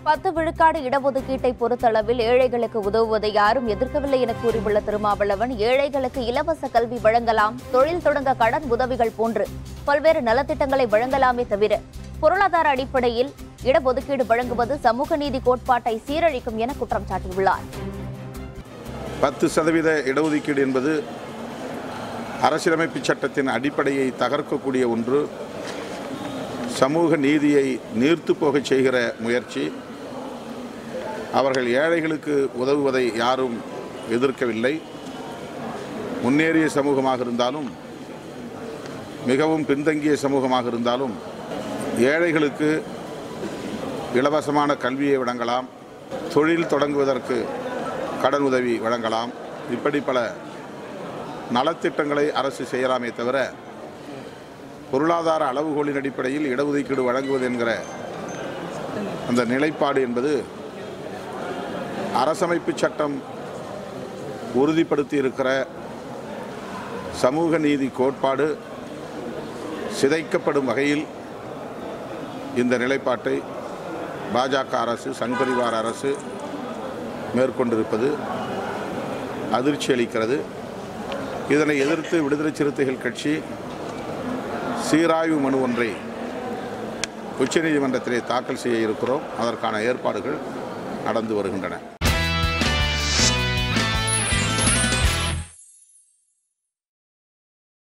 பத்து விழுக்காடு இடஒதுக்கீட்டை பொறுத்தளவில் ஏழைகளுக்கு உதவுவதை யாரும் எதிர்க்கவில்லை என கூறியுள்ள திருமாவளவன் ஏழைகளுக்கு இலவச கல்வி வழங்கலாம் தொழில் தொடங்க கடன் உதவிகள் போன்று பல்வேறு நலத்திட்டங்களை வழங்கலாமே தவிர பொருளாதார அடிப்படையில் இடஒதுக்கீடு வழங்குவது சமூக நீதி கோட்பாட்டை சீரழிக்கும் என குற்றம் சாட்டியுள்ளார் பத்து சதவீத இடஒதுக்கீடு என்பது அரசியலமைப்பு சட்டத்தின் அடிப்படையை தகர்க்கக்கூடிய ஒன்று சமூக நீதியை நீர்த்து போகச் செய்கிற முயற்சி அவர்கள் ஏழைகளுக்கு உதவுவதை யாரும் எதிர்க்கவில்லை முன்னேறிய சமூகமாக இருந்தாலும் மிகவும் பின்தங்கிய சமூகமாக இருந்தாலும் ஏழைகளுக்கு இலவசமான கல்வியை வழங்கலாம் தொழில் தொடங்குவதற்கு கடன் உதவி வழங்கலாம் இப்படி பல நலத்திட்டங்களை அரசு செய்யலாமே தவிர பொருளாதார அளவுகோலின் அடிப்படையில் இடஒதுக்கீடு வழங்குவது என்கிற அந்த நிலைப்பாடு என்பது அரசமைப்பு சட்டம் உறுதிப்படுத்தி இருக்கிற சமூக நீதி கோட்பாடு சிதைக்கப்படும் வகையில் இந்த நிலைப்பாட்டை பாஜக அரசு சங்பரிவார் அரசு மேற்கொண்டிருப்பது அதிர்ச்சி அளிக்கிறது இதனை எதிர்த்து விடுதலை சிறுத்தைகள் கட்சி சீராய்வு மனு ஒன்றை உச்சநீதிமன்றத்திலே தாக்கல் செய்ய இருக்கிறோம் அதற்கான ஏற்பாடுகள் நடந்து வருகின்றன